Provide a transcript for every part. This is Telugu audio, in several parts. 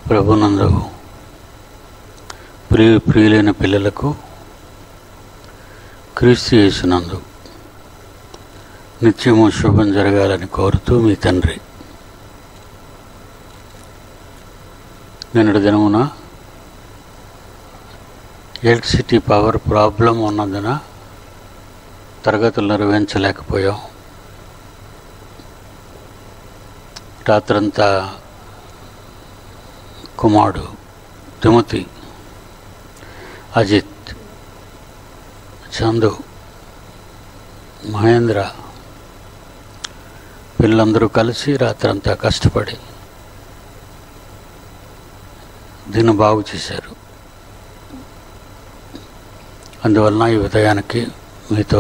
ప్రభునందు ప్రియ ప్రియులైన పిల్లలకు క్రీస్తు యేసునందు నిత్యము శుభం జరగాలని కోరుతూ మీ తండ్రి నిన్నటి దినమున ఎలక్ట్రిసిటీ పవర్ ప్రాబ్లం ఉన్నందున తరగతులు నిర్వహించలేకపోయాం రాత్రంతా కుమారుడు తిమతి అజిత్ చందు మహేంద్ర పిల్లలందరూ కలిసి రాత్రంతా కష్టపడి దీన్ని బాగు చేశారు అందువలన ఈ ఉదయానికి మీతో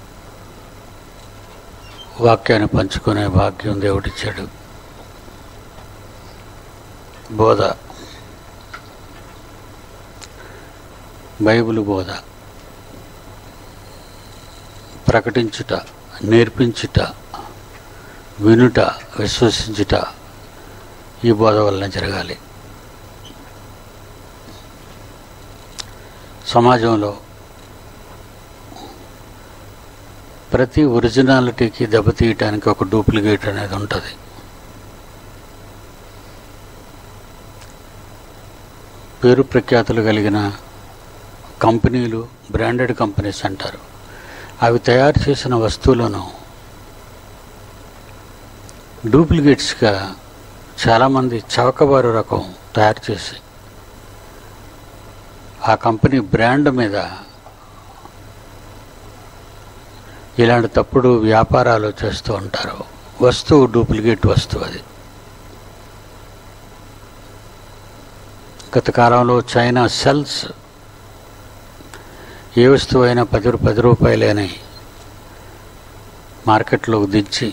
వాక్యాన్ని పంచుకునే భాగ్యం దేవుడిచ్చాడు బోధ బైబిల్ బోధ ప్రకటించుట నేర్పించుట వినుట విశ్వసించుట ఈ బోధ వలన జరగాలి సమాజంలో ప్రతి ఒరిజినాలిటీకి దెబ్బతీయటానికి ఒక డూప్లికేట్ అనేది ఉంటుంది పేరు ప్రఖ్యాతులు కలిగిన కంపెనీలు బ్రాండెడ్ కంపెనీస్ అంటారు అవి తయారు చేసిన వస్తువులను డూప్లికేట్స్గా చాలామంది చౌకబారు రకం తయారు చేసి ఆ కంపెనీ బ్రాండ్ మీద ఇలాంటి తప్పుడు వ్యాపారాలు చేస్తూ ఉంటారు వస్తువు డూప్లికేట్ వస్తువు అది గత కాలంలో చైనా సెల్స్ ఏ వస్తువు అయినా పది రూ- పది రూపాయలేని మార్కెట్లోకి దించి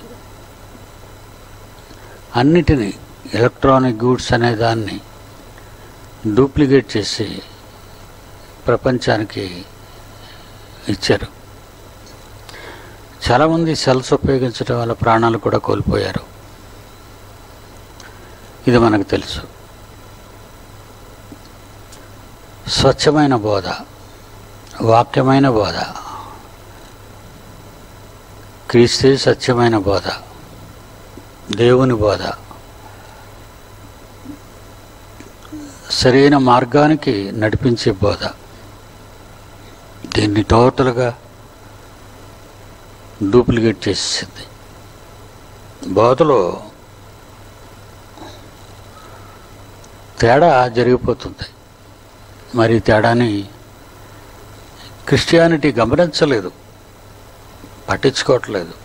అన్నిటినీ ఎలక్ట్రానిక్ గూడ్స్ అనే దాన్ని డూప్లికేట్ చేసి ప్రపంచానికి ఇచ్చారు చాలామంది సెల్స్ ఉపయోగించడం వల్ల ప్రాణాలు కూడా కోల్పోయారు ఇది మనకు తెలుసు స్వచ్ఛమైన బోధ వాక్యమైన బోధ క్రీస్తే సత్యమైన బోధ దేవుని బోధ సరైన మార్గానికి నడిపించే బోధ దీన్ని టోటల్గా డూప్లికేట్ చేసేసింది బోధలో తేడా జరిగిపోతుంది మరి ఈ తేడాని క్రిస్టియానిటీ గమనించలేదు పట్టించుకోవట్లేదు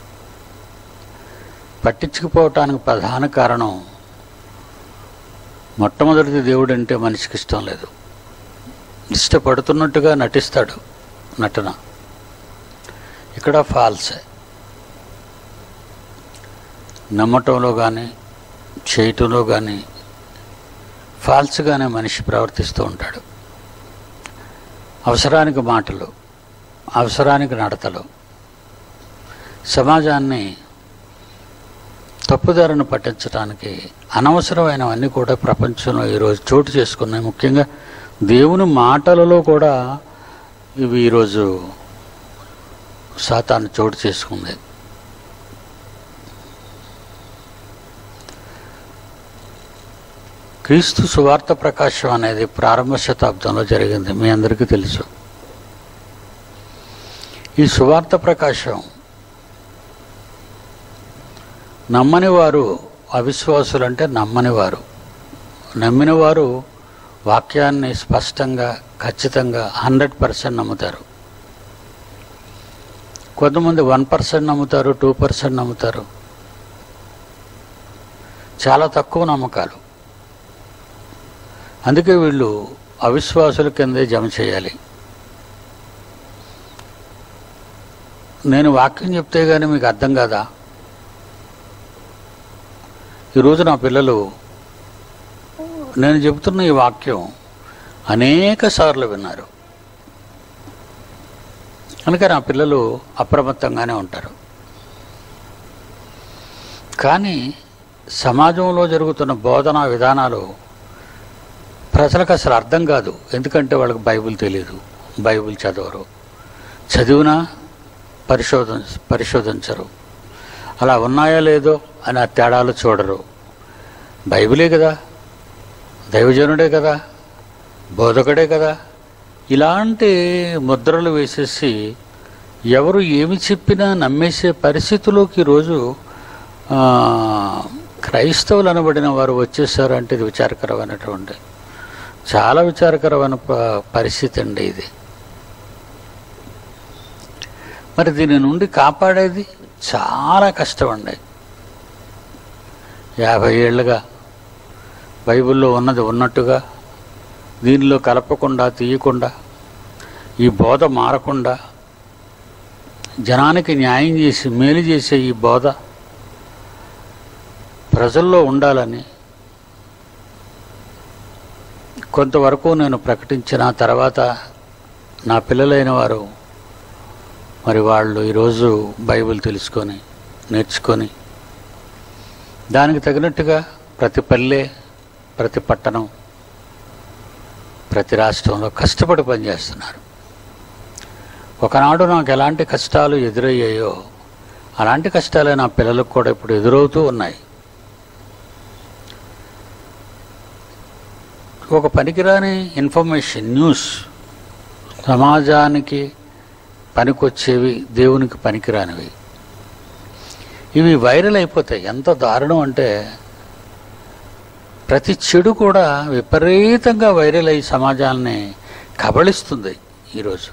పట్టించుకుపోవటానికి ప్రధాన కారణం మొట్టమొదటిది దేవుడు అంటే మనిషికి ఇష్టం లేదు ఇష్టపడుతున్నట్టుగా నటిస్తాడు నటన ఇక్కడ ఫాల్సే నమ్మటంలో కానీ చేయటంలో కానీ ఫాల్స్గానే మనిషి ప్రవర్తిస్తూ ఉంటాడు అవసరానికి మాటలు అవసరానికి నడతలు సమాజాన్ని తప్పుదారిని పట్టించడానికి అనవసరమైనవన్నీ కూడా ప్రపంచంలో ఈరోజు చోటు చేసుకున్నాయి ముఖ్యంగా దేవుని మాటలలో కూడా ఇవి ఈరోజు సాతాను చోటు చేసుకుంది క్రీస్తు సువార్త ప్రకాశం అనేది ప్రారంభ శతాబ్దంలో జరిగింది మీ అందరికీ తెలుసు ఈ సువార్త ప్రకాశం నమ్మని వారు అవిశ్వాసులు అంటే నమ్మని వారు నమ్మిన వారు వాక్యాన్ని స్పష్టంగా ఖచ్చితంగా హండ్రెడ్ పర్సెంట్ నమ్ముతారు కొంతమంది వన్ పర్సెంట్ నమ్ముతారు టూ పర్సెంట్ నమ్ముతారు చాలా తక్కువ నమ్మకాలు అందుకే వీళ్ళు అవిశ్వాసుల కిందే జమ చేయాలి నేను వాక్యం చెప్తే కానీ మీకు అర్థం కాదా ఈరోజు నా పిల్లలు నేను చెబుతున్న ఈ వాక్యం అనేక సార్లు విన్నారు కనుక నా పిల్లలు అప్రమత్తంగానే ఉంటారు కానీ సమాజంలో జరుగుతున్న బోధనా విధానాలు ప్రజలకు అసలు అర్థం కాదు ఎందుకంటే వాళ్ళకి బైబిల్ తెలియదు బైబిల్ చదవరు చదివినా పరిశోధన పరిశోధించరు అలా ఉన్నాయో లేదో అని ఆ తేడాలు చూడరు బైబిలే కదా దైవజనుడే కదా బోధకుడే కదా ఇలాంటి ముద్రలు వేసేసి ఎవరు ఏమి చెప్పినా నమ్మేసే పరిస్థితిలోకి ఈరోజు ఆ, క్రైస్తవులు అనబడిన వారు వచ్చేసారు అంటే ఇది విచారకరమైనటువంటి చాలా విచారకరమైన ప- పరిస్థితి అండి ఇది మరి దీని నుండి కాపాడేది చాలా కష్టం అండి యాభై ఏళ్ళుగా బైబిల్లో ఉన్నది ఉన్నట్టుగా దీనిలో కలపకుండా తీయకుండా ఈ బోధ మారకుండా జనానికి న్యాయం చేసి మేలు చేసే ఈ బోధ ప్రజల్లో ఉండాలని కొంతవరకు నేను ప్రకటించిన తర్వాత నా పిల్లలైన వారు మరి వాళ్ళు ఈరోజు బైబిల్ తెలుసుకొని నేర్చుకొని దానికి తగినట్టుగా ప్రతి పల్లె ప్రతి పట్టణం ప్రతి రాష్ట్రంలో కష్టపడి పనిచేస్తున్నారు ఒకనాడు నాకు ఎలాంటి కష్టాలు ఎదురయ్యాయో అలాంటి కష్టాలే నా పిల్లలకు కూడా ఇప్పుడు ఎదురవుతూ ఉన్నాయి ఒక పనికిరాని ఇన్ఫర్మేషన్ న్యూస్ సమాజానికి పనికొచ్చేవి దేవునికి పనికిరానివి ఇవి వైరల్ అయిపోతాయి ఎంత దారుణం అంటే ప్రతి చెడు కూడా విపరీతంగా వైరల్ అయ్యి సమాజాన్ని కబళిస్తుంది ఈరోజు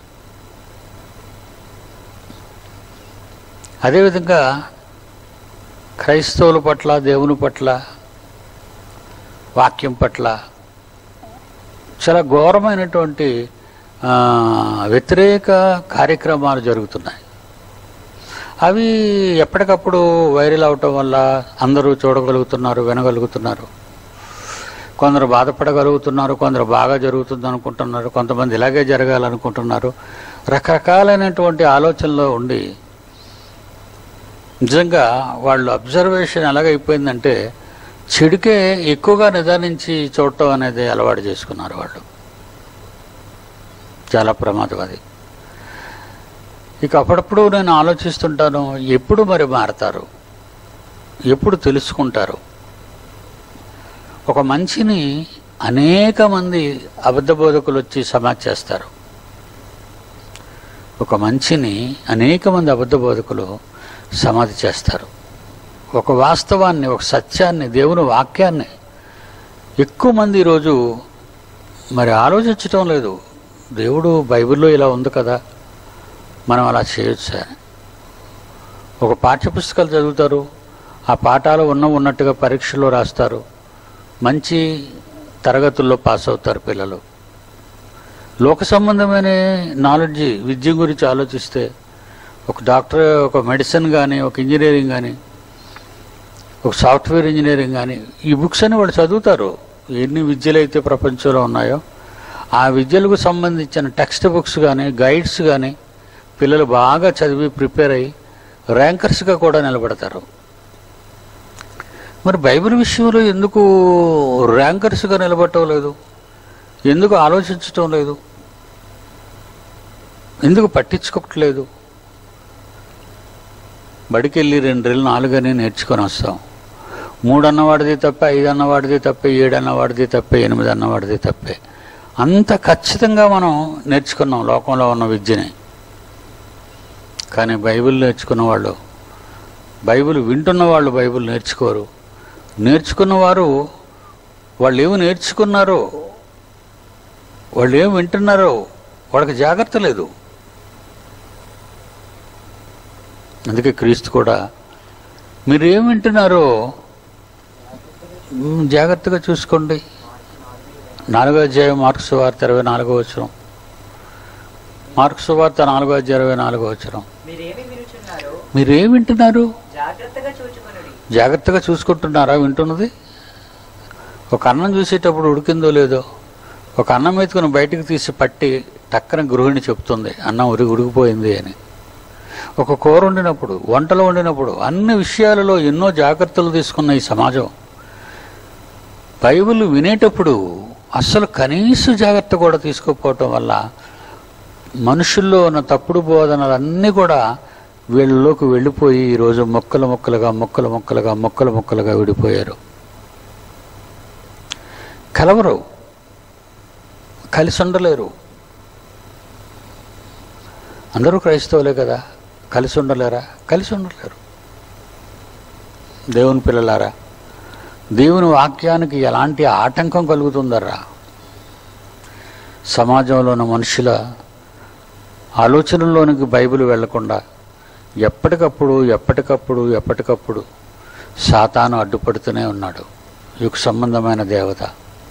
అదేవిధంగా క్రైస్తవుల పట్ల దేవుని పట్ల వాక్యం పట్ల చాలా ఘోరమైనటువంటి ఆ, వ్యతిరేక కార్యక్రమాలు జరుగుతున్నాయి అవి ఎప్పటికప్పుడు వైరల్ అవటం వల్ల అందరూ చూడగలుగుతున్నారు వినగలుగుతున్నారు కొందరు బాధపడగలుగుతున్నారు కొందరు బాగా జరుగుతుంది అనుకుంటున్నారు కొంతమంది ఇలాగే జరగాలనుకుంటున్నారు రకరకాలైనటువంటి ఆలోచనలో ఉండి నిజంగా వాళ్ళు అబ్జర్వేషన్ ఎలాగైపోయిందంటే చెడుకే ఎక్కువగా నిదానించి చూడటం అనేది అలవాటు చేసుకున్నారు వాళ్ళు చాలా ప్రమాదం అది ఇక అప్పుడప్పుడు నేను ఆలోచిస్తుంటాను ఎప్పుడు మరి మారతారు ఎప్పుడు తెలుసుకుంటారు ఒక మనిషిని అనేక మంది అబద్ధ బోధకులు వచ్చి సమాధి చేస్తారు ఒక మనిషిని అనేక మంది అబద్ధ బోధకులు సమాధి చేస్తారు ఒక వాస్తవాన్ని ఒక సత్యాన్ని దేవుని వాక్యాన్ని ఎక్కువ మంది ఈరోజు మరి ఆలోచించటం లేదు దేవుడు బైబిల్లో ఇలా ఉంది కదా మనం అలా చేయొచ్చా ఒక పాఠ్యపుస్తకాలు చదువుతారు ఆ పాఠాలు ఉన్న ఉన్నట్టుగా పరీక్షలో రాస్తారు మంచి తరగతుల్లో పాస్ అవుతారు పిల్లలు లోక సంబంధమైన నాలెడ్జ్ విద్య గురించి ఆలోచిస్తే ఒక డాక్టర్ ఒక మెడిసిన్ కానీ ఒక ఇంజనీరింగ్ కానీ ఒక సాఫ్ట్వేర్ ఇంజనీరింగ్ కానీ ఈ బుక్స్ అని వాళ్ళు చదువుతారు ఎన్ని విద్యలు అయితే ప్రపంచంలో ఉన్నాయో ఆ విద్యలకు సంబంధించిన టెక్స్ట్ బుక్స్ కానీ గైడ్స్ కానీ పిల్లలు బాగా చదివి ప్రిపేర్ అయ్యి ర్యాంకర్స్గా కూడా నిలబడతారు మరి బైబిల్ విషయంలో ఎందుకు ర్యాంకర్స్గా నిలబడటం లేదు ఎందుకు ఆలోచించటం లేదు ఎందుకు పట్టించుకోవట్లేదు బడికి వెళ్ళి రెండు రెళ్ళు నాలుగని నేర్చుకొని వస్తాం మూడు అన్నవాడిది తప్పే ఐదు అన్నవాడిది తప్పే ఏడు అన్నవాడిది తప్పే ఎనిమిది అన్నవాడిది తప్పే అంత ఖచ్చితంగా మనం నేర్చుకున్నాం లోకంలో ఉన్న విద్యని కానీ బైబిల్ నేర్చుకున్న వాళ్ళు బైబిల్ వింటున్న వాళ్ళు బైబిల్ నేర్చుకోరు నేర్చుకున్న వారు వాళ్ళు ఏమి నేర్చుకున్నారో వాళ్ళు ఏమి వింటున్నారో వాళ్ళకి జాగ్రత్త లేదు అందుకే క్రీస్తు కూడా మీరు ఏం వింటున్నారో మ్, జాగ్రత్తగా చూసుకోండి నాలుగో అధ్యాయం మార్క్స్ వార్త ఇరవై నాలుగో వచ్చిన మార్క్స్ వార్త నాలుగో అధ్యాయం ఇరవై నాలుగో వచ్చిన మీరేమి వినుచున్నారో మీరు ఏం వింటున్నారు జాగ్రత్తగా చూచుకొనుడి జాగ్రత్తగా చూసుకుంటున్నారా వింటున్నది ఒక అన్నం చూసేటప్పుడు ఉడికిందో లేదో ఒక అన్నం ఎత్తుకుని బయటకు తీసి పట్టి టక్కన గృహిణి చెప్తుంది అన్నం ఉడికి ఉడికిపోయింది అని ఒక కూర వండినప్పుడు వంటలు వండినప్పుడు అన్ని విషయాలలో ఎన్నో జాగ్రత్తలు తీసుకున్న ఈ సమాజం బైబిల్ వినేటప్పుడు అస్సలు కనీస జాగ్రత్త కూడా తీసుకోకపోవటం వల్ల మనుషుల్లో ఉన్న తప్పుడు బోధనలన్నీ కూడా వీళ్ళలోకి వెళ్ళిపోయి ఈరోజు మొక్కలు మొక్కలుగా మొక్కలు మొక్కలుగా మొక్కలు మొక్కలుగా విడిపోయారు కలవరు కలిసి ఉండలేరు అందరూ క్రైస్తవులే కదా కలిసి ఉండలేరా కలిసి ఉండలేరు దేవుని పిల్లలారా దేవుని వాక్యానికి ఎలాంటి ఆటంకం కలుగుతుందరా సమాజంలో ఉన్న మనుషుల ఆలోచనల్లోనికి బైబిల్ వెళ్లకుండా ఎప్పటికప్పుడు ఎప్పటికప్పుడు ఎప్పటికప్పుడు సాతాను అడ్డుపడుతూనే ఉన్నాడు యుగ సంబంధమైన దేవత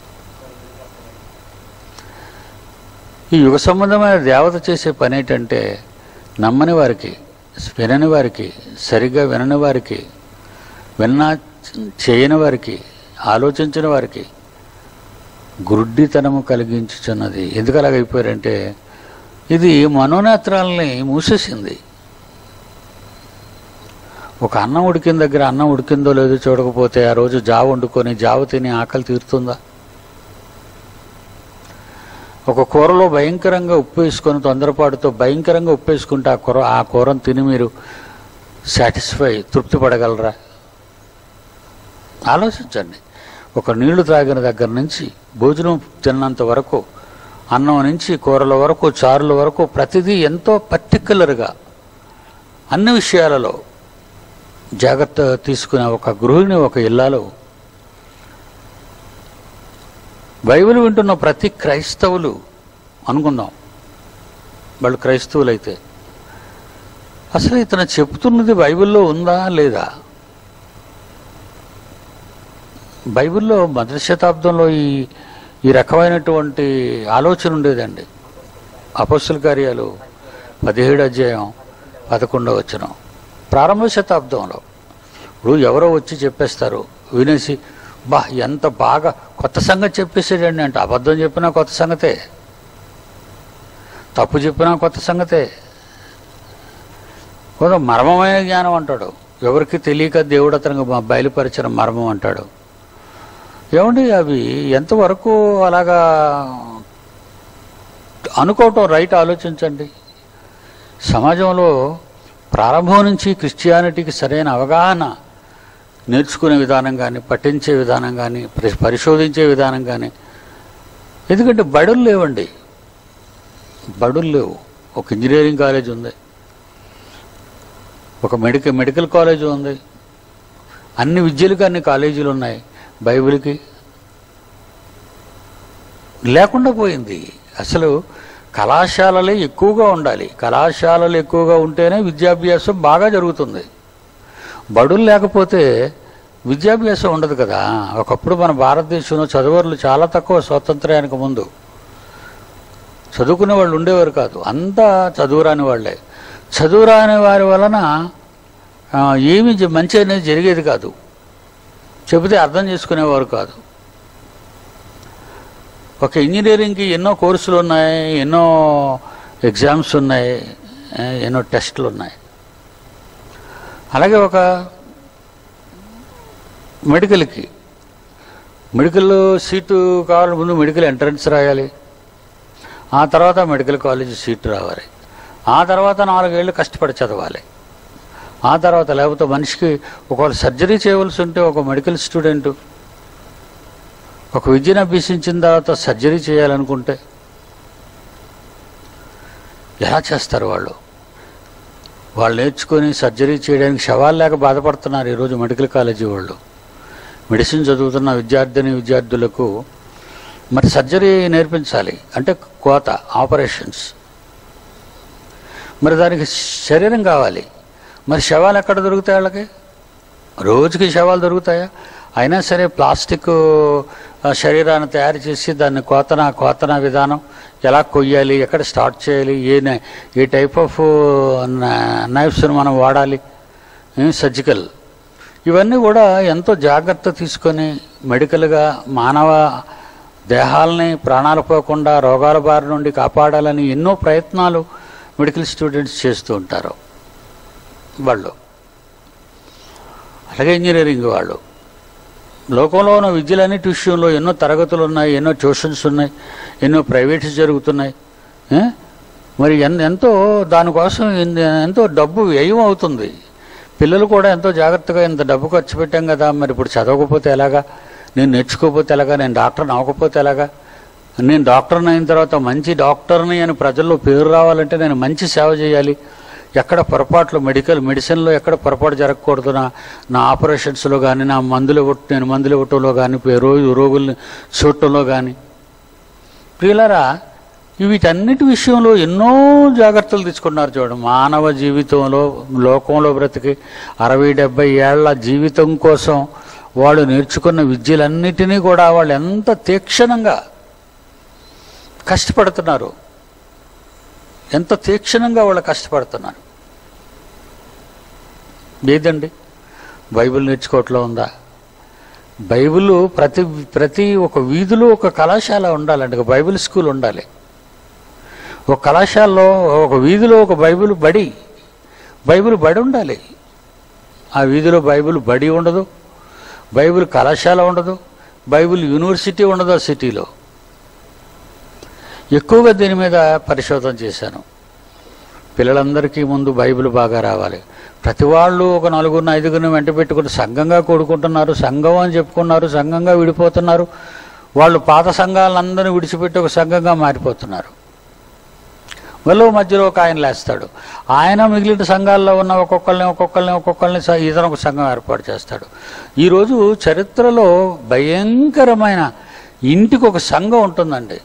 ఈ యుగ సంబంధమైన దేవత చేసే పని ఏంటంటే నమ్మని వారికి వినని వారికి సరిగ్గా వినని వారికి విన్నా చేయని వారికి ఆలోచించిన వారికి గుడ్డితనము కలిగించుచున్నది ఎందుకు అలాగైపోయారంటే ఇది మనోనేత్రాలని మూసేసింది ఒక అన్నం ఉడికిన దగ్గర అన్నం ఉడికిందో లేదో చూడకపోతే ఆ రోజు జావ వండుకొని జావ తిని ఆకలి తీరుతుందా ఒక కూరలో భయంకరంగా ఉప్పు వేసుకొని తొందరపాటుతో భయంకరంగా ఉప్పు వేసుకుంటే ఆ కూర ఆ కూరను తిని మీరు సాటిస్ఫై తృప్తి పడగలరా ఆలోచించండి ఒక నీళ్లు త్రాగిన దగ్గర నుంచి భోజనం తిన్నంత వరకు అన్నం నుంచి కూరల వరకు చారుల వరకు ప్రతిదీ ఎంతో పర్టిక్యులర్గా అన్ని విషయాలలో జాగ్రత్త తీసుకునే ఒక గృహిణి ఒక ఇల్లాలో బైబిల్ వింటున్న ప్రతి క్రైస్తవులు అనుకుందాం వాళ్ళు క్రైస్తవులైతే అసలు ఇతను చెప్తున్నది బైబిల్లో ఉందా లేదా బైబిల్లో మొదటి శతాబ్దంలో ఈ ఈ రకమైనటువంటి ఆలోచన ఉండేదండి అపస్సుల కార్యాలు పదిహేడు అధ్యాయం పదకొండవ వచనం ప్రారంభ శతాబ్దంలో ఇప్పుడు ఎవరో వచ్చి చెప్పేస్తారు వినేసి బా ఎంత బాగా కొత్త సంగతి చెప్పేసాడండి అంటే అబద్ధం చెప్పినా కొత్త సంగతే తప్పు చెప్పినా కొత్త సంగతే కొంత మర్మమైన జ్ఞానం అంటాడు ఎవరికి తెలియక దేవుడు అతనికి బయలుపరిచిన మర్మం అంటాడు ఏమండి అవి ఎంతవరకు అలాగా అనుకోవటం రైట్ ఆలోచించండి సమాజంలో ప్రారంభం నుంచి క్రిస్టియానిటీకి సరైన అవగాహన నేర్చుకునే విధానం కానీ పఠించే విధానం కానీ పరి- పరిశోధించే విధానం కానీ ఎందుకంటే బడులు లేవండి బడులు లేవు ఒక ఇంజనీరింగ్ కాలేజ్ ఉంది ఒక మెడికల్ మెడికల్ కాలేజ్ ఉంది అన్ని విద్యలకు అన్ని కాలేజీలు ఉన్నాయి బైబిల్కి లేకుండా పోయింది అసలు కళాశాలలే ఎక్కువగా ఉండాలి కళాశాలలు ఎక్కువగా ఉంటేనే విద్యాభ్యాసం బాగా జరుగుతుంది బడులు లేకపోతే విద్యాభ్యాసం ఉండదు కదా ఒకప్పుడు మన భారతదేశంలో చదువర్లు చాలా తక్కువ స్వాతంత్ర్యానికి ముందు చదువుకునే వాళ్ళు ఉండేవారు కాదు అంతా చదువురాని వాళ్ళే చదువురాని వారి వలన ఆ, ఏమీ జ- మంచి అనేది జరిగేది కాదు చెబితే అర్థం చేసుకునేవారు కాదు ఒక ఇంజనీరింగ్కి ఎన్నో కోర్సులు ఉన్నాయి ఎన్నో ఎగ్జామ్స్ ఉన్నాయి ఆ, ఎన్నో టెస్టులు ఉన్నాయి అలాగే ఒక మెడికల్కి మెడికల్ సీటు కావాలి ముందు మెడికల్ ఎంట్రన్స్ రాయాలి ఆ తర్వాత మెడికల్ కాలేజ్ సీటు రావాలి ఆ తర్వాత నాలుగేళ్ళు కష్టపడి చదవాలి ఆ తర్వాత లేకపోతే మనిషికి ఒకవేళ సర్జరీ చేయవలసి ఉంటే ఒక మెడికల్ స్టూడెంట్ ఒక విద్యను అభ్యసించిన తర్వాత సర్జరీ చేయాలనుకుంటే ఎలా చేస్తారు వాళ్ళు వాళ్ళు నేర్చుకొని సర్జరీ చేయడానికి శవాలు లేక బాధపడుతున్నారు ఈరోజు మెడికల్ కాలేజీ వాళ్ళు మెడిసిన్ చదువుతున్న విద్యార్థిని విద్యార్థులకు మరి సర్జరీ నేర్పించాలి అంటే కోత ఆపరేషన్స్ మరి దానికి శరీరం కావాలి మరి శవాలు ఎక్కడ దొరుకుతాయి వాళ్ళకి రోజుకి శవాలు దొరుకుతాయా అయినా సరే ప్లాస్టిక్ ఆ, శరీరాన్ని తయారు చేసి దాన్ని కోతన కోతన విధానం ఎలా కొయ్యాలి ఎక్కడ స్టార్ట్ చేయాలి ఏ నై- ఏ టైప్ ఆఫ్ నైఫ్స్ని మనం వాడాలి సర్జికల్ ఇవన్నీ కూడా ఎంతో జాగ్రత్త తీసుకొని మెడికల్గా మానవ దేహాలని ప్రాణాలు పోకుండా రోగాల బారి నుండి కాపాడాలని ఎన్నో ప్రయత్నాలు మెడికల్ స్టూడెంట్స్ చేస్తూ ఉంటారు వాళ్ళు అలాగే ఇంజనీరింగ్ వాళ్ళు లోకంలో ఉన్న విద్యలన్నిటి విషయంలో ఎన్నో తరగతులు ఉన్నాయి ఎన్నో ట్యూషన్స్ ఉన్నాయి ఎన్నో ప్రైవేట్స్ జరుగుతున్నాయి ఏ? మరి ఎన్ ఎంతో దానికోసం ఎన్- ఎంతో డబ్బు వ్యయం అవుతుంది పిల్లలు కూడా ఎంతో జాగ్రత్తగా ఇంత డబ్బు ఖర్చు పెట్టాం కదా మరి ఇప్పుడు చదవకపోతే ఎలాగా నేను నేర్చుకోకపోతే ఎలాగా నేను డాక్టర్ని అవ్వకపోతే ఎలాగా నేను డాక్టర్ని అయిన తర్వాత మంచి డాక్టర్ని అని ప్రజల్లో పేరు రావాలంటే నేను మంచి సేవ చేయాలి ఎక్కడ పొరపాట్లు మెడికల్ మెడిసిన్లో ఎక్కడ పొరపాటు జరగకూడదు నా నా ఆపరేషన్స్లో కానీ నా మందులు ఇవ్వట నేను మందులు ఇవ్వటంలో కానీ రోజు రోగుల్ని చూడటంలో కానీ ప్రియులరా వీటన్నిటి విషయంలో ఎన్నో జాగ్రత్తలు తీసుకున్నారు చూడండి మానవ జీవితంలో లోకంలో బ్రతికి అరవై డెబ్బై ఏళ్ల జీవితం కోసం వాళ్ళు నేర్చుకున్న విద్యలన్నిటినీ కూడా వాళ్ళు ఎంత తీక్షణంగా కష్టపడుతున్నారు ఎంత తీక్షణంగా వాళ్ళు కష్టపడుతున్నారు లేదండి బైబిల్ నేర్చుకోవట్లో ఉందా బైబిల్ ప్రతి ప్రతి ఒక వీధిలో ఒక కళాశాల ఉండాలండి ఒక బైబిల్ స్కూల్ ఉండాలి ఒక కళాశాలలో ఒక వీధిలో ఒక బైబిల్ బడి బైబిల్ బడి ఉండాలి ఆ వీధిలో బైబిల్ బడి ఉండదు బైబిల్ కళాశాల ఉండదు బైబిల్ యూనివర్సిటీ ఉండదు ఆ సిటీలో ఎక్కువగా దీని మీద పరిశోధన చేశాను పిల్లలందరికీ ముందు బైబిల్ బాగా రావాలి ప్రతి వాళ్ళు ఒక నలుగురిని ఐదుగురిని వెంట పెట్టుకుని సంఘంగా కూడుకుంటున్నారు సంఘం అని చెప్పుకున్నారు సంఘంగా విడిపోతున్నారు వాళ్ళు పాత సంఘాలందరినీ విడిచిపెట్టి ఒక సంఘంగా మారిపోతున్నారు మళ్ళీ మధ్యలో ఒక ఆయన లేస్తాడు ఆయన మిగిలిన సంఘాల్లో ఉన్న ఒక్కొక్కరిని ఒక్కొక్కరిని ఒక్కొక్కరిని స- ఇతను ఒక సంఘం ఏర్పాటు చేస్తాడు ఈరోజు చరిత్రలో భయంకరమైన ఇంటికి ఒక సంఘం ఉంటుందండి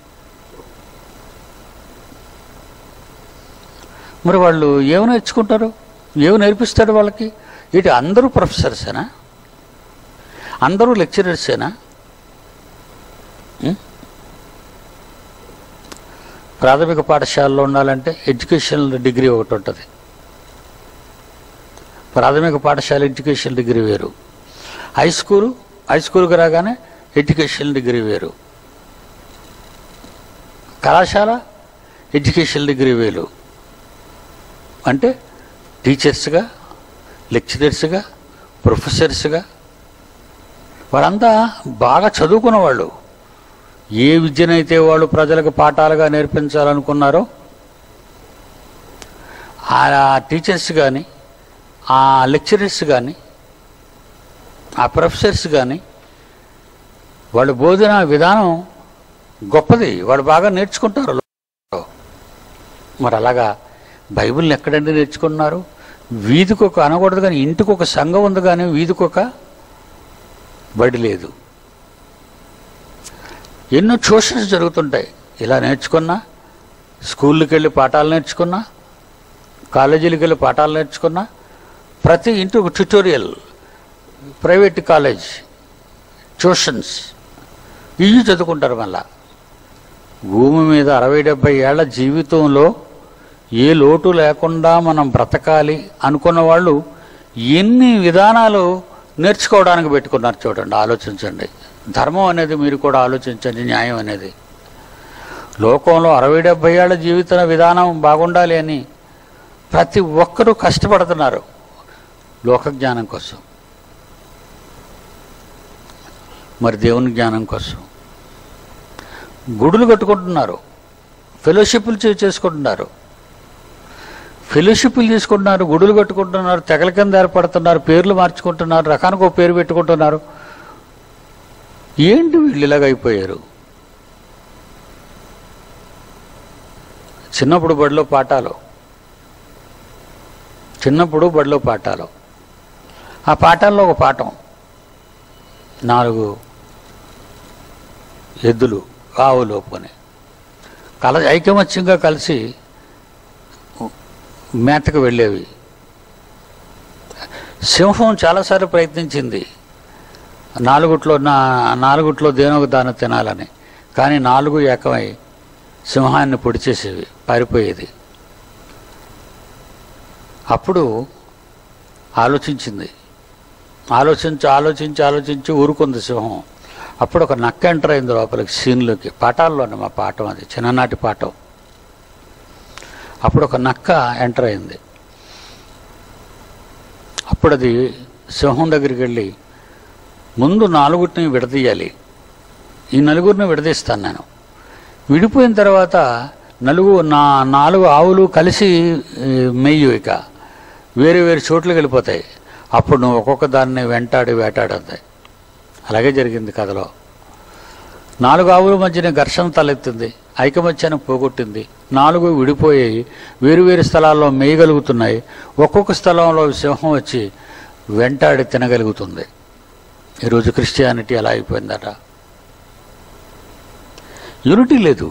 మరి వాళ్ళు ఏమి నేర్చుకుంటారు ఏమి నేర్పిస్తాడు వాళ్ళకి ఇటు అందరూ ప్రొఫెసర్సేనా అందరూ లెక్చరర్సేనా ఉం? ప్రాథమిక పాఠశాలలో ఉండాలంటే ఎడ్యుకేషనల్ డిగ్రీ ఒకటి ఉంటుంది ప్రాథమిక పాఠశాల ఎడ్యుకేషన్ డిగ్రీ వేరు హై స్కూలు హై స్కూల్కి రాగానే ఎడ్యుకేషన్ డిగ్రీ వేరు కళాశాల ఎడ్యుకేషన్ డిగ్రీ వేరు అంటే టీచర్స్గా లెక్చరర్స్గా ప్రొఫెసర్స్గా వారంతా బాగా చదువుకున్న వాళ్ళు ఏ విద్యనైతే వాళ్ళు ప్రజలకు పాఠాలుగా నేర్పించాలనుకున్నారో ఆ టీచర్స్ కానీ ఆ లెక్చరర్స్ కానీ ఆ ప్రొఫెసర్స్ కానీ వాళ్ళ బోధన విధానం గొప్పది వాళ్ళు బాగా నేర్చుకుంటారు మరి అలాగా బైబిల్ని ఎక్కడండి నేర్చుకున్నారు వీధికి ఒక అనకూడదు కానీ ఇంటికి ఒక సంఘం ఉంది కానీ వీధికి ఒక బడి లేదు ఎన్నో ట్యూషన్స్ జరుగుతుంటాయి ఇలా నేర్చుకున్నా స్కూళ్ళకి వెళ్ళి పాఠాలు నేర్చుకున్నా కాలేజీలకు వెళ్ళి పాఠాలు నేర్చుకున్నా ప్రతి ఇంటి ఒక ట్యుటోరియల్ ప్రైవేట్ కాలేజ్ ట్యూషన్స్ ఇవి చదువుకుంటారు మళ్ళా భూమి మీద అరవై డెబ్బై ఏళ్ల జీవితంలో ఏ లోటు లేకుండా మనం బ్రతకాలి అనుకున్న వాళ్ళు ఎన్ని విధానాలు నేర్చుకోవడానికి పెట్టుకున్నారు చూడండి ఆలోచించండి ధర్మం అనేది మీరు కూడా ఆలోచించండి న్యాయం అనేది లోకంలో అరవై డెబ్బై ఏళ్ల జీవిత విధానం బాగుండాలి అని ప్రతి ఒక్కరూ కష్టపడుతున్నారు లోక జ్ఞానం కోసం మరి దేవుని జ్ఞానం కోసం గుడులు కట్టుకుంటున్నారు ఫెలోషిప్లు చే- చేసుకుంటున్నారు ఫెలోషిప్లు తీసుకుంటున్నారు గుడులు కట్టుకుంటున్నారు తెగల కింద ఏర్పడుతున్నారు పేర్లు మార్చుకుంటున్నారు రకానికి ఒక పేరు పెట్టుకుంటున్నారు ఏంటి వీళ్ళు ఇలాగ అయిపోయారు చిన్నప్పుడు బడిలో పాఠాలు చిన్నప్పుడు బడిలో పాఠాలు ఆ పాఠాల్లో ఒక పాఠం నాలుగు ఎద్దులు ఆవులు అని కల ఐకమత్యంగా కలిసి మేతకు వెళ్ళేవి సింహం చాలాసార్లు ప్రయత్నించింది నాలుగుట్లో నా నాలుగుట్లో దేనొక దాన్ని తినాలని కానీ నాలుగు ఏకమై సింహాన్ని పొడిచేసేవి పారిపోయేది అప్పుడు ఆలోచించింది ఆలోచించి ఆలోచించి ఆలోచించి ఊరుకుంది సింహం అప్పుడు ఒక నక్క ఎంటర్ అయింది లోపలికి సీన్లోకి పాఠాల్లోనే మా పాఠం అది చిన్ననాటి పాఠం అప్పుడు ఒక నక్క ఎంటర్ అయింది అప్పుడు అది సింహం దగ్గరికి వెళ్ళి ముందు నాలుగుటిని విడదీయాలి ఈ నలుగురిని విడదీస్తాను నేను విడిపోయిన తర్వాత నలుగు నా నాలుగు ఆవులు కలిసి ఈ, మెయ్యు ఇక వేరే వేరే చోట్లకి వెళ్ళిపోతాయి అప్పుడు నువ్వు ఒక్కొక్క దాన్ని వెంటాడి వేటాడద్ది అలాగే జరిగింది కథలో నాలుగు ఆవుల మధ్యన ఘర్షణ తలెత్తింది ఐకమత్యాన్ని పోగొట్టింది నాలుగు విడిపోయాయి వేరు వేరు స్థలాల్లో మేయగలుగుతున్నాయి ఒక్కొక్క స్థలంలో సింహం వచ్చి వెంటాడి తినగలుగుతుంది ఈరోజు క్రిస్టియానిటీ ఎలా అయిపోయిందట యూనిటీ లేదు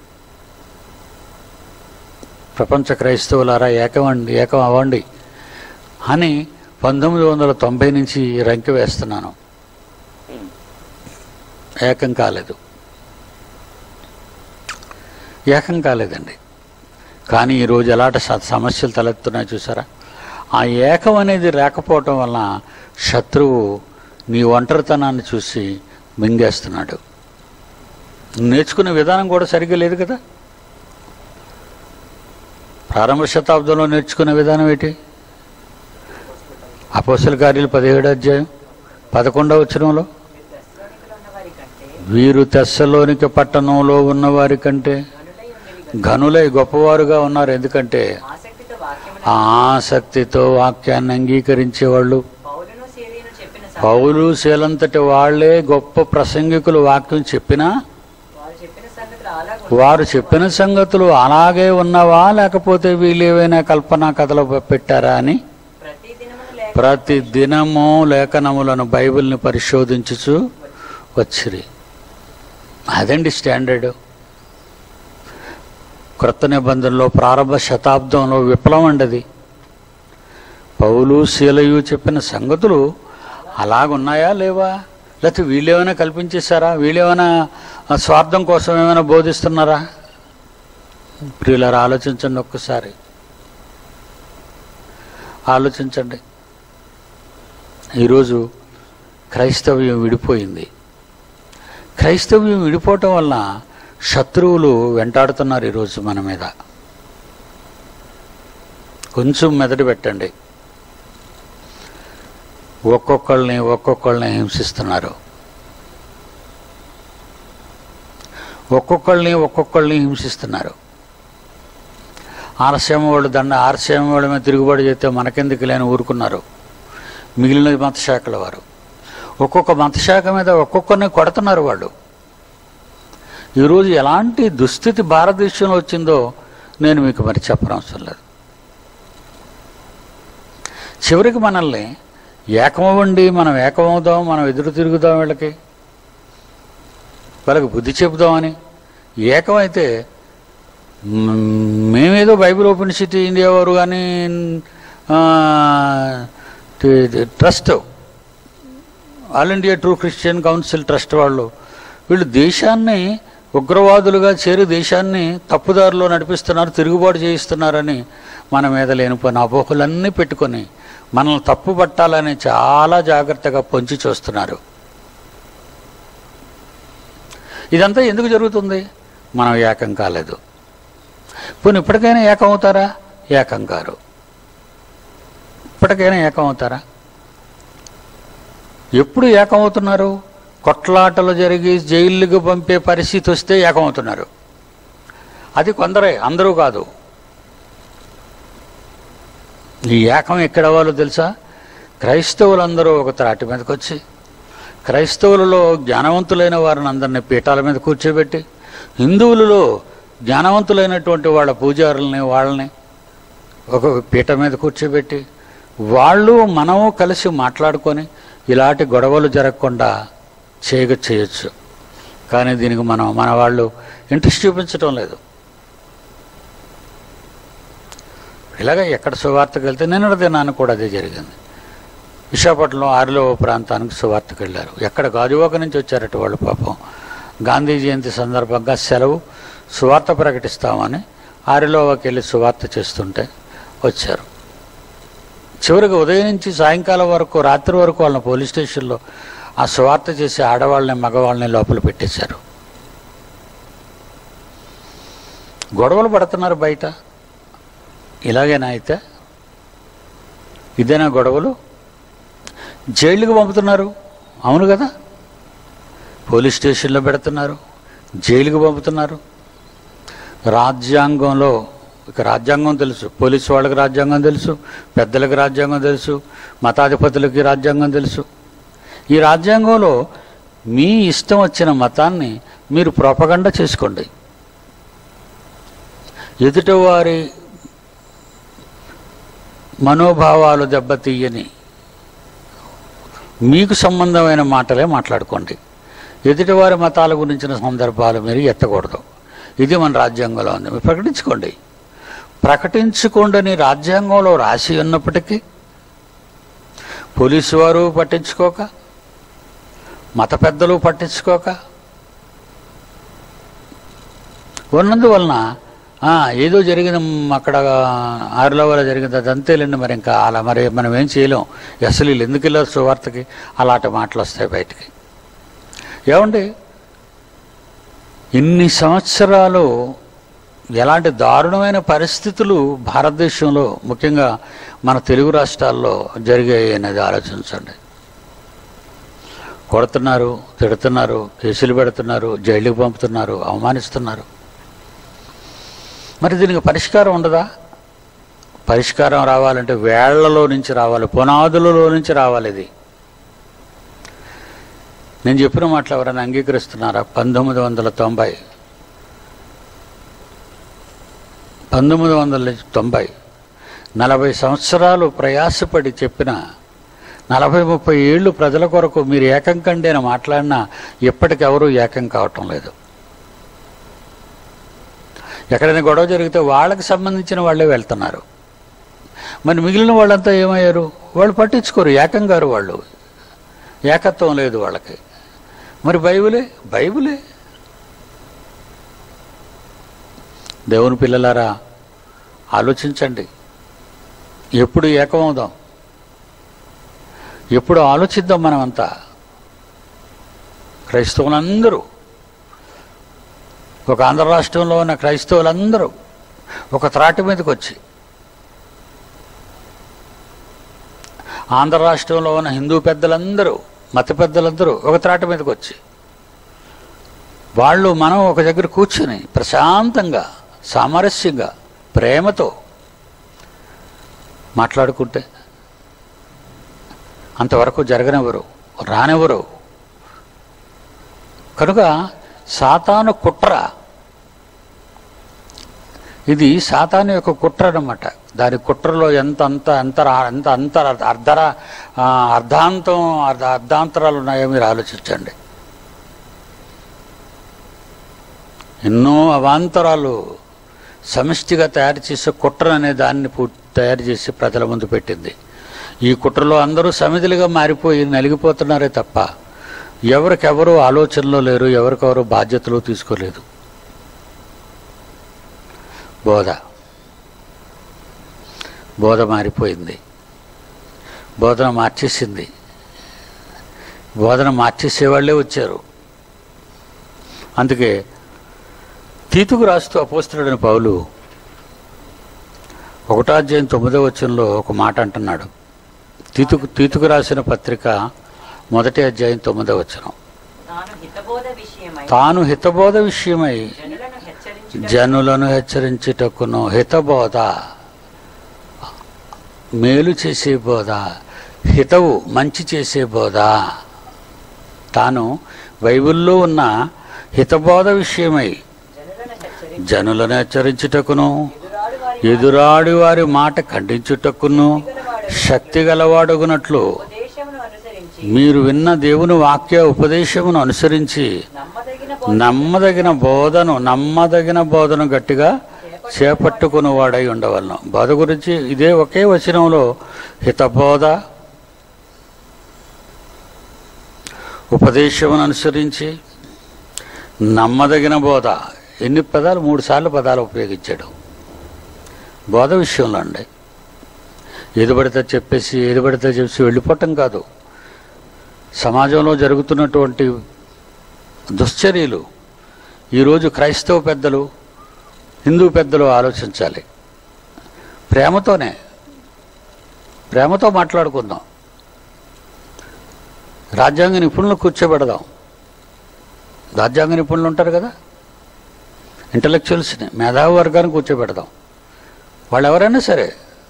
ప్రపంచ క్రైస్తవులారా ఏకమండి ఏకం అవ్వండి అని పంతొమ్మిది వందల తొంభై నుంచి రంకి వేస్తున్నాను ఏకం కాలేదు ఏకం కాలేదండి కానీ ఈరోజు ఎలాంటి స- సమస్యలు తలెత్తున్నాయి చూసారా ఆ ఏకం అనేది లేకపోవటం వలన శత్రువు నీ ఒంటరితనాన్ని చూసి మింగేస్తున్నాడు నేర్చుకునే విధానం కూడా సరిగ్గా లేదు కదా ప్రారంభ శతాబ్దంలో నేర్చుకునే విధానం ఏంటి అపోసల కార్యాలు పదిహేడు అధ్యాయం పదకొండవ వచనంలో మీరు తెస్సలోనికలో వీరు తెస్సలోనికి ఉన్న వారి కంటే పట్టణంలో ఉన్నవారి కంటే గనులై ఉండేవి ఘనులై గొప్పవారుగా ఉన్నారు ఎందుకంటే ఆసక్తితో వాక్యమున ఆసక్తితో వాక్యాన్ని అంగీకరించేవాళ్ళు పౌలును సీరియను చెప్పిన సంగతి పౌలు శీలంతటి వాళ్లే గొప్ప ప్రసంగికులు వాక్యం చెప్పినా వారు చెప్పిన సంగతులు అలాగ వారు చెప్పిన సంగతులు అలాగే ఉన్నవా లేకపోతే వీళ్ళు ఏవైనా కల్పనా కథలు పెట్టారా అని ప్రతి దినమును లేక ప్రతి దినము లేఖనములను బైబిల్ని పరిశోధించుచు వచ్చిరి అదండి స్టాండర్డ్ క్రొత్త నిబంధనలో ప్రారంభ శతాబ్దంలో విప్లవం అండి అది పౌలు శీలయు చెప్పిన సంగతులు అలాగున్నాయా లేవా లేకపోతే వీళ్ళేమైనా కల్పించేశారా వీళ్ళేమైనా ఆ, స్వార్థం కోసం ఏమైనా బోధిస్తున్నారా ప్రియులారా ఆలోచించండి ఒక్కసారి ఆలోచించండి ఈరోజు క్రైస్తవ్యం విడిపోయింది క్రైస్తవ్యం విడిపోవటం వలన శత్రువులు వెంటాడుతున్నారు ఈరోజు మన మీద కొంచెం మెదడు పెట్టండి ఒక్కొక్కళ్ళని ఒక్కొక్కళ్ళని హింసిస్తున్నారు ఒక్కొక్కళ్ళని ఒక్కొక్కళ్ళని హింసిస్తున్నారు ఆర్సీఎం వాళ్ళు దండ ఆర్సీఎం వాళ్ళ మీద తిరుగుబాటు చేస్తే మనకెందుకు లేని ఊరుకున్నారు మిగిలిన మతశాఖల వారు ఒక్కొక్క మతశాఖ మీద ఒక్కొక్కరిని కొడుతున్నారు వాళ్ళు ఈరోజు ఎలాంటి దుస్థితి భారతదేశంలో వచ్చిందో నేను మీకు మరి చెప్పనవసరం లేదు చివరికి మనల్ని ఏకమవ్వండి మనం ఏకమవుదాం మనం ఎదురు తిరుగుదాం వీళ్ళకి వాళ్ళకి బుద్ధి చెబుదామని ఏకమైతే మ్, మేమేదో బైబిల్ ఓపెన్ సిటీ ఇండియా వారు కానీ ఆ, టి- టి- trust all India true Christian council trust వాళ్ళు వీళ్ళు దేశాన్ని ఉగ్రవాదులుగా చేరి దేశాన్ని తప్పుదారిలో నడిపిస్తున్నారు తిరుగుబాటు చేయిస్తున్నారని మన మీద లేనిపోయిన అపోహలన్నీ పెట్టుకొని మనల్ని తప్పు పట్టాలని చాలా జాగ్రత్తగా పొంచి చూస్తున్నారు ఇదంతా ఎందుకు జరుగుతుంది మనం ఏకం కాలేదు పోనీ ఇప్పటికైనా ఏకం అవుతారా ఏకం కారు ఇప్పటికైనా ఏకం అవుతారా ఎప్పుడు ఏకం అవుతున్నారు కొట్లాటలు జరిగి జైళ్ళకు పంపే పరిస్థితి వస్తే ఏకం అవుతున్నారు అది కొందరే అందరూ కాదు ఈ ఏకం ఎక్కడ వాళ్ళు తెలుసా క్రైస్తవులందరూ ఒక త్రాటి మీదకి వచ్చి క్రైస్తవులలో జ్ఞానవంతులైన వారిని అందరినీ పీఠాల మీద కూర్చోబెట్టి హిందువులలో జ్ఞానవంతులైనటువంటి వాళ్ళ పూజారుల్ని వాళ్ళని ఒక పీట మీద కూర్చోబెట్టి వాళ్ళు మనము కలిసి మాట్లాడుకొని ఇలాంటి గొడవలు జరగకుండా చేయగ చేయొచ్చు కానీ దీనికి మనం మన వాళ్ళు ఇంట్రెస్ట్ చూపించడం లేదు ఇలాగ ఎక్కడ సువార్తకు వెళ్తే నిన్న దినాన్ని కూడా అదే జరిగింది విశాఖపట్నంలో ఆరులో ప్రాంతానికి సువార్తకు వెళ్ళారు ఎక్కడ గాజువాక నుంచి వచ్చారట వాళ్ళు పాపం గాంధీ జయంతి సందర్భంగా సెలవు సువార్త ప్రకటిస్తామని ఆరిలోకి వెళ్ళి సువార్త చేస్తుంటే వచ్చారు చివరికి ఉదయం నుంచి సాయంకాలం వరకు రాత్రి వరకు వాళ్ళని పోలీస్ స్టేషన్లో ఆ సువార్త చేసి ఆడవాళ్ళని మగవాళ్ళని లోపల పెట్టేశారు గొడవలు పడుతున్నారు బయట ఇలాగేనా అయితే ఇదేనా గొడవలు జైలుకి పంపుతున్నారు అవును కదా పోలీస్ స్టేషన్లో పెడుతున్నారు జైలుకి పంపుతున్నారు రాజ్యాంగంలో ఇక రాజ్యాంగం తెలుసు పోలీసు వాళ్ళకి రాజ్యాంగం తెలుసు పెద్దలకు రాజ్యాంగం తెలుసు మతాధిపతులకి రాజ్యాంగం తెలుసు ఈ రాజ్యాంగంలో మీ ఇష్టం వచ్చిన మతాన్ని మీరు ప్రోపగండ చేసుకోండి ఎదుటివారి మనోభావాలు దెబ్బతీయని మీకు సంబంధమైన మాటలే మాట్లాడుకోండి ఎదుటివారి మతాల గురించిన సందర్భాలు మీరు ఎత్తకూడదు ఇది మన రాజ్యాంగంలో ఉంది మీరు ప్రకటించుకోండి ప్రకటించుకోండి రాజ్యాంగంలో రాసి ఉన్నప్పటికీ పోలీసు వారు పట్టించుకోక మత పెద్దలు పట్టించుకోక ఉన్నందువలన "ఆ, ఏదో జరిగింది మ్, అక్కడ ఆరులో వల్ల జరిగింది అది అంతేలేండి మరి ఇంకా అలా మరి మనం ఏం చేయలేం అసలు వీళ్ళు ఎందుకు వెళ్ళారు సువార్తకి అలాంటి మాటలు వస్తాయి బయటికి ఏమండి ఇన్ని సంవత్సరాలు ఎలాంటి దారుణమైన పరిస్థితులు భారతదేశంలో ముఖ్యంగా మన తెలుగు రాష్ట్రాల్లో జరిగాయి అనేది ఆలోచించండి కొడుతున్నారు తిడుతున్నారు కేసులు పెడుతున్నారు జైలుకి పంపుతున్నారు అవమానిస్తున్నారు మరి దీనికి పరిష్కారం ఉండదా పరిష్కారం రావాలంటే వేళ్లలో నుంచి రావాలి పునాదులలో నుంచి రావాలి ఇది నేను చెప్పిన మాటలు ఎవరైనా అంగీకరిస్తున్నారా పంతొమ్మిది వందల తొంభై పంతొమ్మిది వందల తొంభై నలభై సంవత్సరాలు ప్రయాసపడి చెప్పిన నలభై ముప్పై ఏళ్ళు ప్రజల కొరకు మీరు ఏకం కండి అని మాట్లాడినా ఇప్పటికెవరూ ఏకం కావటం లేదు ఎక్కడైనా గొడవ జరిగితే వాళ్ళకి సంబంధించిన వాళ్ళే వెళ్తున్నారు మరి మిగిలిన వాళ్ళంతా ఏమయ్యారు వాళ్ళు పట్టించుకోరు ఏకం గారు వాళ్ళు ఏకత్వం లేదు వాళ్ళకి మరి బైబిలే బైబిలే దేవుని పిల్లలారా ఆలోచించండి ఎప్పుడు ఏకమవుదాం ఎప్పుడు ఆలోచిద్దాం మనమంతా క్రైస్తవులందరూ ఒక ఆంధ్ర రాష్ట్రంలో ఉన్న క్రైస్తవులందరూ ఒక త్రాటి మీదకి వచ్చి ఆంధ్ర రాష్ట్రంలో ఉన్న హిందూ పెద్దలందరూ మత పెద్దలందరూ ఒక త్రాటి మీదకి వచ్చి వాళ్ళు మనం ఒక దగ్గర కూర్చుని ప్రశాంతంగా సామరస్యంగా ప్రేమతో మాట్లాడుకుంటే అంతవరకు జరగనివ్వరు రానివ్వరు కనుక సాతాను కుట్ర ఇది సాతాను యొక్క కుట్ర అన్నమాట దాని కుట్రలో ఎంత అంత అంతర ఎంత అంతర అర్ధర ఆ, అర్ధాంతం అర్ధ అర్ధాంతరాలు ఉన్నాయో మీరు ఆలోచించండి ఎన్నో అవాంతరాలు సమిష్టిగా తయారు చేసే కుట్ర అనే దాన్ని పూ- తయారు చేసి ప్రజల ముందు పెట్టింది ఈ కుట్రలో అందరూ సమిధులుగా మారిపోయి నలిగిపోతున్నారే తప్ప ఎవరికెవరు ఆలోచనలో లేరు ఎవరికెవరు బాధ్యతలు తీసుకోలేదు బోధ బోధ మారిపోయింది బోధన మార్చేసింది బోధన మార్చేసేవాళ్ళే వచ్చారు అందుకే తీతుకు రాస్తూ అపోస్తుడని పౌలు ఒకటో అధ్యాయం తొమ్మిదో వచనంలో ఒక మాట అంటున్నాడు తీతుకు తీతుకు రాసిన పత్రిక మొదటి అధ్యాయం తొమ్మిదో వచనం తాను హితబోధ విషయమై తాను హితబోధ విషయమై జనులను హెచ్చరించి జనులను హెచ్చరించుటకును హితబోధ మేలు చేసే బోధ హితవు మంచి చేసే బోధ తాను బైబిల్లో ఉన్న హితబోధ విషయమై జనులను హెచ్చరించి జనులను హెచ్చరించుటకును ఎదురాడు వారి ఎదురాడి వారి మాట ఖండించుటకును శక్తి గలవాడుగునట్లు ఉపదేశమును అనుసరించి మీరు విన్న దేవుని వాక్య ఉపదేశమును అనుసరించి నమ్మదగిన నమ్మదగిన బోధను నమ్మదగిన బోధను గట్టిగా చేపట్టుకుని వాడై ఉండవలను బోధ గురించి ఇదే ఒకే వచనంలో హితబోధ ఉపదేశమును అనుసరించి నమ్మదగిన బోధ ఎన్ని పదాలు మూడు సార్లు పదాలు ఉపయోగించాడు బోధ విషయంలో అండి ఏది పడితే చెప్పేసి ఏది పడితే చెప్పేసి వెళ్ళిపోవటం కాదు సమాజంలో జరుగుతున్నటువంటి దుశ్చర్యలు ఈరోజు క్రైస్తవ పెద్దలు హిందూ పెద్దలు ఆలోచించాలి ప్రేమతోనే ప్రేమతో మాట్లాడుకుందాం రాజ్యాంగ నిపుణులు కూర్చోబెడదాం రాజ్యాంగ నిపుణులు ఉంటారు కదా ఇంటలెక్చువల్స్ని మేధావి వర్గాన్ని కూర్చోబెడదాం వాళ్ళు ఎవరైనా సరే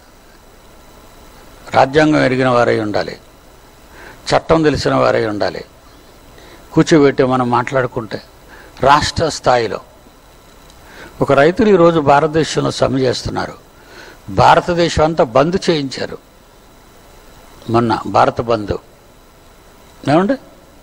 రాజ్యాంగం ఎరిగిన వారై ఉండాలి చట్టం తెలిసిన వారై ఉండాలి కూర్చోబెట్టి మనం మాట్లాడుకుంటే రాష్ట్ర స్థాయిలో ఒక రైతులు ఈరోజు భారతదేశంలో సమ్మె చేస్తున్నారు భారతదేశం అంతా బంద్ చేయించారు మొన్న భారత బంద్ ఏమండి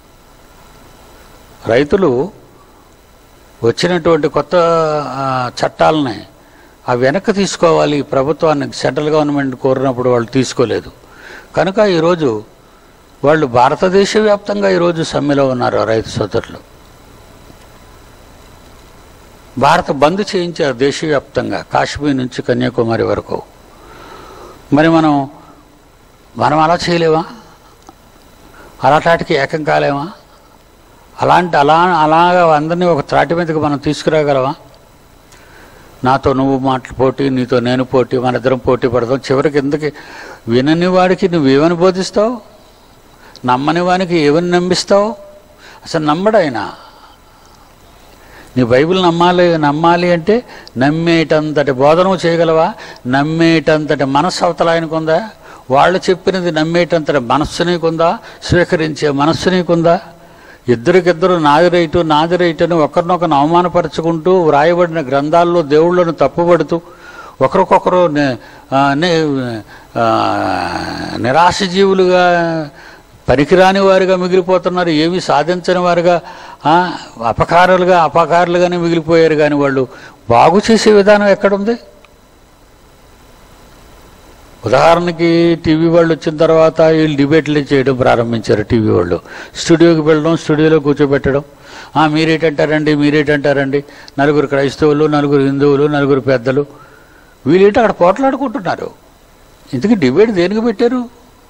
రైతులు వచ్చినటువంటి కొత్త ఆ, చట్టాలని ఆ వెనక్కి తీసుకోవాలి ఈ ప్రభుత్వాన్ని సెంట్రల్ గవర్నమెంట్ కోరినప్పుడు వాళ్ళు తీసుకోలేదు కనుక ఈరోజు వాళ్ళు భారతదేశ వ్యాప్తంగా ఈరోజు సమ్మెలో ఉన్నారు రైతు సోదరులు భారత బంద్ చేయించారు దేశవ్యాప్తంగా కాశ్మీర్ నుంచి కన్యాకుమారి వరకు మరి మనం మనం అలా చేయలేమా అలాంటికి ఏకం కాలేమా అలాంటి అలా అలాగా అందరినీ ఒక త్రాటి మీదకి మనం తీసుకురాగలమా నాతో నువ్వు మాటలు పోటీ నీతో నేను పోటీ మన ఇద్దరం పోటీ పడదాం చివరికి ఎందుకు వినని వాడికి నువ్వేమని బోధిస్తావు నమ్మని వానికి ఏమని నమ్మిస్తావు అసలు నమ్మడాయన నీ బైబిల్ నమ్మాలి నమ్మాలి అంటే నమ్మేటంతటి బోధన చేయగలవా నమ్మేటంతటి మనస్సు అవతల ఆయనకుందా వాళ్ళు చెప్పినది నమ్మేటంతటి మనస్సు నీకుందా స్వీకరించే మనస్సు నీకుందా ఇద్దరికిద్దరు నాది రైటు నాది రైటు అని ఒకరినొకరు అవమానపరుచుకుంటూ వ్రాయబడిన గ్రంథాల్లో దేవుళ్ళను తప్పుపడుతూ ఒకరికొకరు ని- ఆ, ని- ఆ, నిరాశజీవులుగా పనికిరాని వారుగా మిగిలిపోతున్నారు ఏమీ సాధించని వారుగా ఆ, అపకారులుగా అపకారులుగానే మిగిలిపోయారు కానీ వాళ్ళు బాగు చేసే విధానం ఎక్కడుంది ఉదాహరణకి టీవీ వాళ్ళు వచ్చిన తర్వాత వీళ్ళు డిబేట్లు చేయడం ప్రారంభించారు టీవీ వాళ్ళు స్టూడియోకి వెళ్ళడం స్టూడియోలో కూర్చోబెట్టడం "ఆ, మీరేటంటారండి మీరేటంటారండి నలుగురు క్రైస్తవులు నలుగురు హిందువులు నలుగురు పెద్దలు వీళ్ళేంటి అక్కడ పోట్లాడుకుంటున్నారు ఇంతకీ డిబేట్ దేనికి పెట్టారు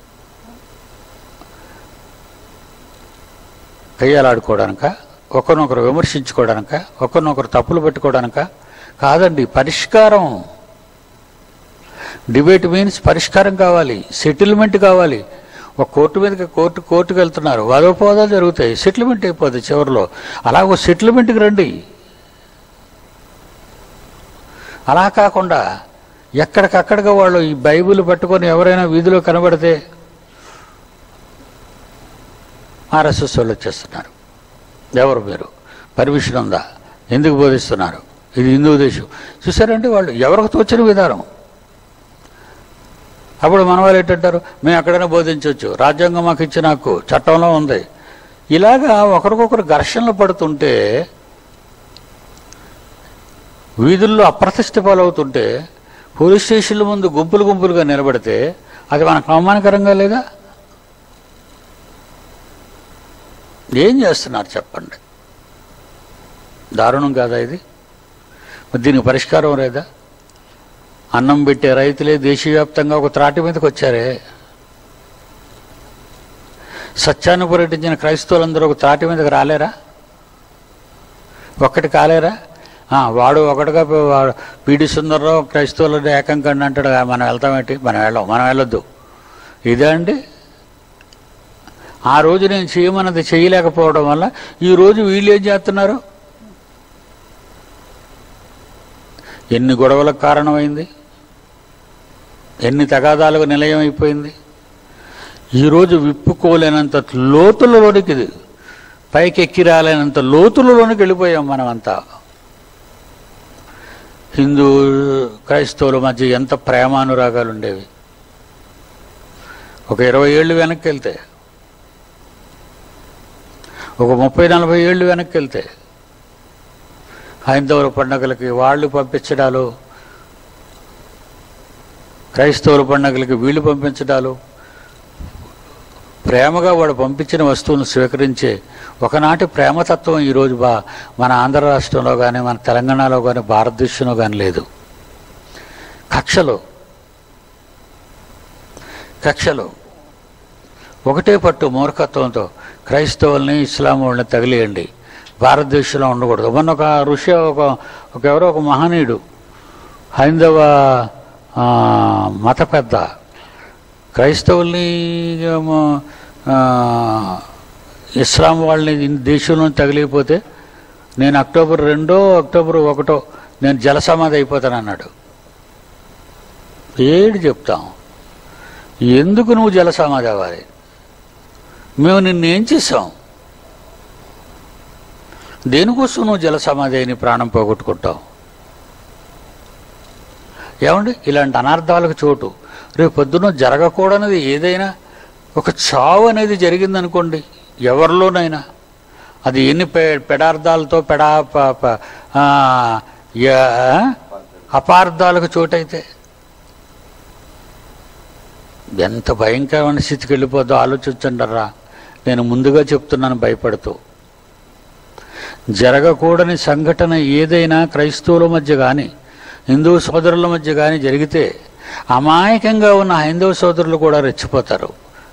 కయ్యాలాడుకోవడానిక ఒకరినొకరు విమర్శించుకోవడానిక ఒకరినొకరు తప్పులు పెట్టుకోవడానిక కాదండి పరిష్కారం డిబేట్ మీన్స్ పరిష్కారం కావాలి సెటిల్మెంట్ కావాలి ఒక కోర్టు మీదకి కోర్టు కోర్టుకు వెళ్తున్నారు వాదోపవాదాలు జరుగుతాయి సెటిల్మెంట్ అయిపోతుంది చివరిలో అలా ఒక సెటిల్మెంట్కి రండి అలా కాకుండా ఎక్కడికక్కడిగా వాళ్ళు ఈ బైబిల్ పట్టుకొని ఎవరైనా వీధిలో కనబడితే ఆర్ఎస్ఎస్ వాళ్ళు వచ్చేస్తున్నారు ఎవరు మీరు పర్మిషన్ ఉందా ఎందుకు బోధిస్తున్నారు ఇది హిందూ దేశం చూసారంటే వాళ్ళు ఎవరికి తోచిన విధానం అప్పుడు మన వాళ్ళు ఏంటంటారు మేము ఎక్కడైనా బోధించవచ్చు రాజ్యాంగం మాకు ఇచ్చిన హక్కు చట్టంలో ఉంది ఇలాగా ఒకరికొకరు ఘర్షణలు పడుతుంటే వీధుల్లో అప్రతిష్ట పాలవుతుంటే పోలీస్ స్టేషన్ల ముందు గుంపులు గుంపులుగా నిలబడితే అది మనకు అవమానకరంగా లేదా ఏం చేస్తున్నారు చెప్పండి దారుణం కాదా ఇది మరి దీనికి పరిష్కారం లేదా అన్నం పెట్టే రైతులే దేశవ్యాప్తంగా ఒక త్రాటి మీదకి వచ్చారే సత్యాన్ని పర్యటించిన క్రైస్తవులందరూ ఒక త్రాటి మీదకి రాలేరా ఒక్కటి కాలేరా ఆ, వాడు ఒకటిగా పి- వాడు పీడి సుందరరావు క్రైస్తవులను ఏకం కండి అంటాడు "ఆ, మనం వెళ్తామేంటి మనం వెళ్ళం మనం వెళ్ళొద్దు ఇదే అండి ఆ రోజు నేను చేయమన్నది చేయలేకపోవడం వల్ల ఈ రోజు వీళ్ళు ఏం చేస్తున్నారు ఎన్ని గొడవలకు కారణమైంది ఎన్ని తగాదాలకు నిలయం అయిపోయింది ఈరోజు విప్పుకోలేనంత లోతులలోనికి ఇది పైకి ఎక్కి రాలేనంత లోతులలోనికి వెళ్ళిపోయాం మనమంతా హిందూ క్రైస్తవుల మధ్య ఎంత ప్రేమానురాగాలు ఉండేవి ఒక ఇరవై ఏళ్ళు వెనక్కి వెళ్తే ఒక ముప్పై నలభై ఏళ్ళు వెనక్కి వెళ్తే హైందవుల పండగలకి వాళ్ళు పంపించడాలు క్రైస్తవుల పండగలకి వీళ్ళు పంపించడాలు ప్రేమగా వాడు పంపించిన వస్తువులను స్వీకరించే ఒకనాటి ప్రేమతత్వం ఈరోజు బా మన ఆంధ్ర రాష్ట్రంలో కానీ మన తెలంగాణలో కానీ భారతదేశంలో కానీ లేదు కక్షలు కక్షలు ఒకటే పట్టు మూర్ఖత్వంతో క్రైస్తవుల్ని ఇస్లాం వాళ్ళని తగిలేయండి భారతదేశంలో ఉండకూడదు మొన్న ఒక ఋషి ఒక ఒక ఎవరో ఒక మహనీయుడు హైందవ ఆ, మత పెద్ద క్రైస్తవుల్ని ఏమో, ఆ, ఇస్లాం వాళ్ళని ఈ దేశంలో తగిలిపోతే నేను అక్టోబర్ రెండో అక్టోబర్ ఒకటో నేను జలసమాధి అయిపోతాను అన్నాడు ఏడు చెప్తాం ఎందుకు నువ్వు జలసమాధి అవ్వాలి మేము నిన్నేం చేసాం దేనికోసం నువ్వు జలసమాధి అయిన ప్రాణం పోగొట్టుకుంటావు ఏమండి ఇలాంటి అనర్థాలకు చోటు రేపు పొద్దున జరగకూడనిది ఏదైనా ఒక చావు అనేది జరిగిందనుకోండి ఎవరిలోనైనా అది ఎన్ని పె పెడార్థాలతో పెడా ప- ప- ఆ, యా- అపార్థాలకు చోటైతే ఎంత భయంకరమైన స్థితికి వెళ్ళిపోద్దో ఆలోచించండరా నేను ముందుగా చెప్తున్నాను భయపడుతూ జరగకూడని సంఘటన ఏదైనా క్రైస్తవుల మధ్య కానీ హిందూ సోదరుల మధ్య కానీ జరిగితే అమాయకంగా ఉన్న హైందవ సోదరులు కూడా రెచ్చిపోతారు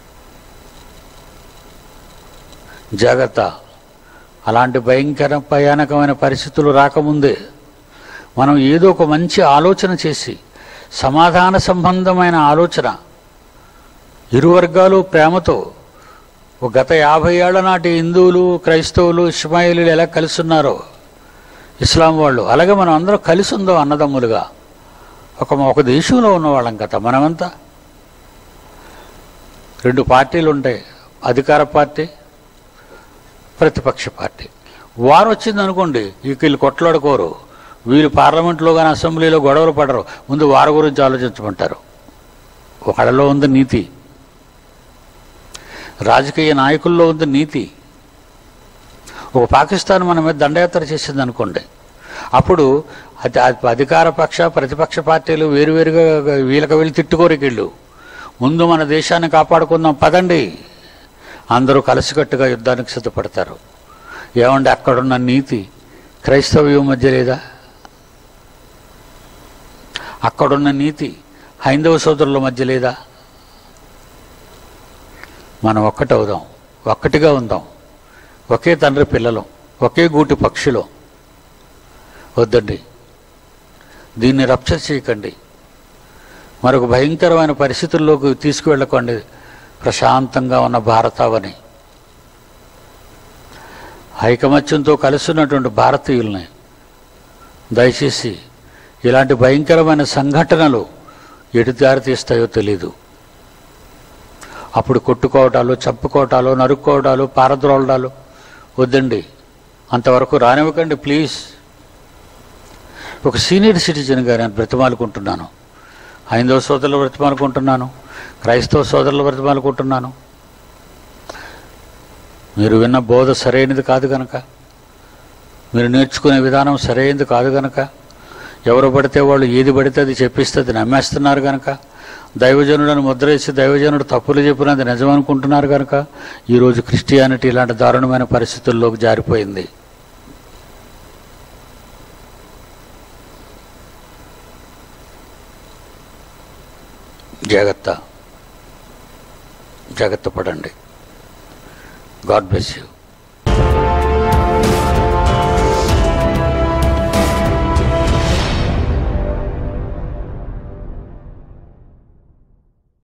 జాగ్రత్త అలాంటి భయంకర భయానకమైన పరిస్థితులు రాకముందే మనం ఏదో ఒక మంచి ఆలోచన చేసి సమాధాన సంబంధమైన ఆలోచన ఇరు వర్గాలు ప్రేమతో ఒక గత యాభై ఏళ్ల నాటి హిందువులు క్రైస్తవులు ఇస్మాయిలీలు ఎలా కలిసి ఉన్నారో ఇస్లాం వాళ్ళు అలాగే మనం అందరం కలిసి ఉందాం అన్నదమ్ములుగా ఒక ఒక దేశంలో ఉన్నవాళ్ళం కదా మనమంతా రెండు పార్టీలు ఉంటాయి అధికార పార్టీ ప్రతిపక్ష పార్టీ వారు వచ్చింది అనుకోండి ఇక వీళ్ళు కొట్లాడుకోరు వీళ్ళు పార్లమెంట్లో కానీ అసెంబ్లీలో గొడవలు పడరు ముందు వారి గురించి ఆలోచించమంటారు వాళ్ళలో ఉంది నీతి రాజకీయ నాయకుల్లో ఉంది నీతి ఒక పాకిస్తాన్ మన మీద దండయాత్ర చేసింది అనుకోండి అప్పుడు అది అది అధికార పక్ష ప్రతిపక్ష పార్టీలు వేరువేరుగా వీళ్ళకి వీళ్ళు తిట్టుకోరికిళ్ళు ముందు మన దేశాన్ని కాపాడుకుందాం పదండి అందరూ కలిసికట్టుగా యుద్ధానికి సిద్ధపడతారు ఏమండి అక్కడున్న నీతి క్రైస్తవ్యం మధ్య లేదా అక్కడున్న నీతి హైందవ సోదరుల మధ్య లేదా మనం ఒక్కటవుదాం ఒక్కటిగా ఉందాం ఒకే తండ్రి పిల్లలు ఒకే గూటి పక్షులు వద్దండి దీన్ని రప్చర్ చేయకండి మరొక భయంకరమైన పరిస్థితుల్లోకి తీసుకువెళ్ళకండి ప్రశాంతంగా ఉన్న భారతావని ఐకమత్యంతో కలిసి ఉన్నటువంటి భారతీయుల్ని దయచేసి ఇలాంటి భయంకరమైన సంఘటనలు ఎటు దారి తీస్తాయో తెలీదు అప్పుడు కొట్టుకోవటాలు చంపుకోవటాలు నరుక్కోవటాలు పారద్రోలడాలు వద్దండి అంతవరకు రానివ్వకండి ప్లీజ్ ఒక సీనియర్ సిటిజన్గా నేను బ్రతిమాలుకుంటున్నాను హైందవ సోదరులు బ్రతిమాలుకుంటున్నాను క్రైస్తవ సోదరులు బ్రతిమాలుకుంటున్నాను మీరు విన్న బోధ సరైనది కాదు గనక మీరు నేర్చుకునే విధానం సరైనది కాదు గనక ఎవరు పడితే వాళ్ళు ఏది పడితే అది చెప్పిస్తే అది నమ్మేస్తున్నారు గనక దైవజనుడని ముద్రేసి దైవజనుడు తప్పులు చెప్పినది నిజం అనుకుంటున్నారు కనుక ఈరోజు క్రిస్టియానిటీ ఇలాంటి దారుణమైన పరిస్థితుల్లోకి జారిపోయింది జాగ్రత్త జాగ్రత్త పడండి గాడ్ బ్లెస్ యూ